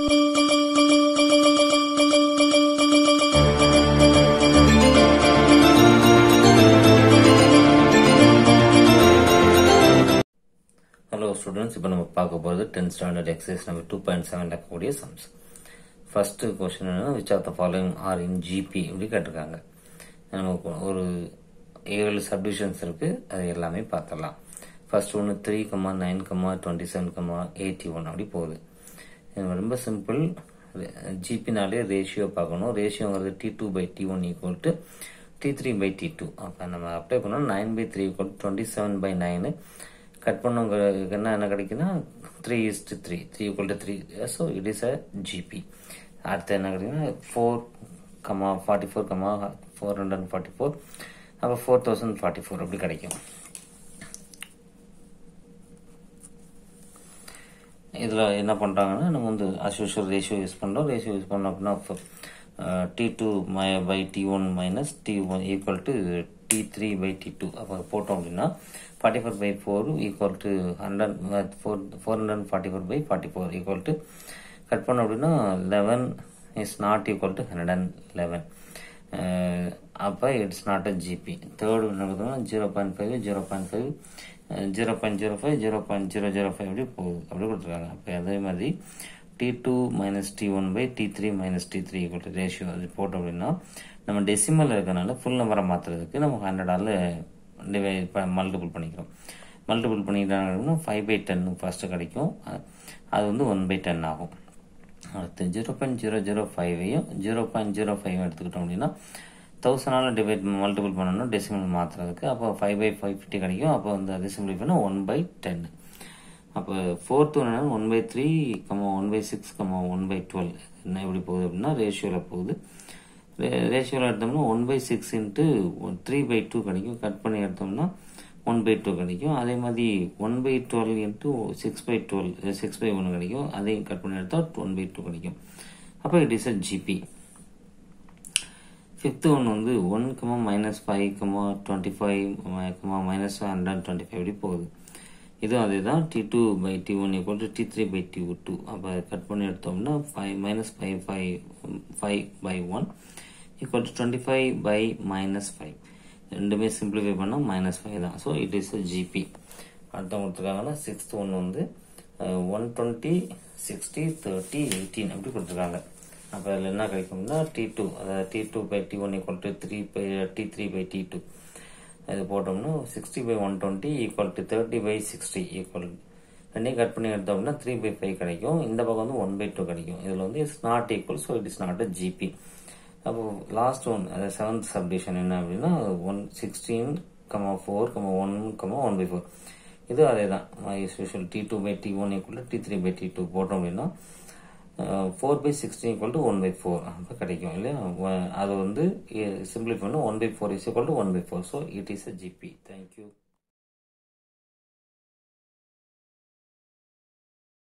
hello students இப்போ நம்ம பார்க்க போகிறது tenth standard exercise number two point seven இருக்கக்கூடிய சம்ஸ் ஃபர்ஸ்ட் கொஸ்டின் என்னன்னா which of the following are in GP இப்படி கேட்டிருக்காங்க நமக்கு ஒரு ஏழு சப்டிவிஷன்ஸ் இருக்கு அது எல்லாமே பார்த்துடலாம் ஃபர்ஸ்ட் ஒன்று three comma nine comma twenty seven comma eighty one அப்படி போகுது இது ரொம்ப சிம்பிள் ஜிபினாலே ரேஷியோ பார்க்கணும் ரேஷியோங்கிறது T two by T one equal to T three by T two அப்போ நம்ம அப்ளை பண்ணோம் nine by three equal twenty seven by nine cut பண்ணவங்களுக்கு என்ன என்ன கிடைக்குன்னா three is three three equal to three so it is a GP அடுத்து என்ன கிடைக்குன்னா four comma forty four comma four hundred forty four அப்போ four thousand forty four அப்படி கிடைக்கும் இதில் என்ன பண்ணுறாங்கன்னா நம்ம வந்து அஸ் யூஷுவல் ரேஷியோ யூஸ் பண்ணுறோம் ரேஷியோ யூஸ் பண்ணோம் அப்படின்னா T two my by T one minus T one equal to T three by T two அப்போ போட்டோம் அப்படின்னா forty four by four equal to hundred four four hundred forty four by forty four equal to cut பண்ணோம் அப்படின்னா eleven is not equal to hundred and eleven அப்போ it's not a GP third என்ன பார்த்தோம்னா zero point five zero point five zero point zero five zero point zero zero five அப்படி போகுது அப்படி கொடுத்துருக்காங்க அப்போ அதே மாதிரி T two minus T one by T three minus T three equal to ratio அது போட்டோம் அப்படின்னா நம்ம டெசிமல் இருக்கனால ஃபுல் நம்பரை மாற்றுறதுக்கு நம்ம ஹண்ட்ரடால் டிவைட் மல்டிபிள் பண்ணிக்கிறோம் மல்டிபிள் பண்ணிக்கிட்டாங்கன்னா ஃபைவ் பை டென் ஃபஸ்ட்டு கிடைக்கும் அது வந்து ஒன் பை டென் ஆகும் அடுத்து ஜீரோ பாயிண்ட் ஜீரோ ஜீரோ ஃபைவையும் ஜீரோ பாயிண்ட் ஜீரோ ஃபைவ் எடுத்துக்கிட்டோம் அப்படின்னா தௌசண்டால் டிவைட் மல்டிபிள் பண்ணணும் டெசிமல் மாற்றுறதுக்கு அப்போ ஃபைவ் பை ஃபைவ் ஃபிஃப்டி கிடைக்கும் அப்போ வந்து அதை சிம்பிளை பண்ணால் ஒன் பை டென் அப்போ ஃபோர்த் ஒன்று one by three comma one by six comma one by twelve என்ன எப்படி போகுது அப்படின்னா ரேஷியோவில் போகுது ரேஷியோவில் எடுத்தோம்னா one by six into three by two கிடைக்கும் கட் பண்ணி எடுத்தோம்னா ஒன் பை டூ கிடைக்கும் அதே மாதிரி one by twelve into six by twelve six by ஒன்று கிடைக்கும் அதையும் கட் பண்ணி எடுத்தால் ஒன் பை டூ கிடைக்கும் அப்போ it is a GP fifth ஒன்று வந்து one comma minus five comma twenty five comma minus hundred twenty five இப்படி போகுது இதுவும் அதே தான் T two by T one equal to T three by T two அப்போ கட் பண்ணி எடுத்தோம்னா five minus five five five by one equal to twenty five by minus five ரெண்டுமே simplify பண்ணால் மைனஸ் ஃபைவ் தான் ஸோ இட் இஸ் ஜிபி அடுத்த கொடுத்துருக்காங்கன்னா sixth ஒன்று வந்து one twenty sixty thirty eighteen அப்படி கொடுத்துருக்காங்க அப்போ அதில் என்ன கிடைக்கும்னா டி டூ அதாவது T two by T one equal to three by T three by T two இது போட்டோம்னா sixty by one twenty equal to thirty by sixty equal ரெண்டையும் கட் பண்ணி எடுத்தோம்னா த்ரீ பை ஃபைவ் கிடைக்கும் இந்த பக்கம் வந்து ஒன் பை டூ கிடைக்கும் இதில் வந்து it's not equal so it is not a GP அப்போ லாஸ்ட் ஒன் அதாவது செவன்த் சப்டிஷன் என்ன அப்படின்னா one sixteen comma four comma one comma one by four இது அதே தான் usual T two by T one equal T three by T two போட்டோம் அப்படின்னா four by sixteen equal to one by four அப்போ கிடைக்கும் இல்லையா அது வந்து சிம்பிளி பண்ண one by four is equal to one by four so it is a GP thank you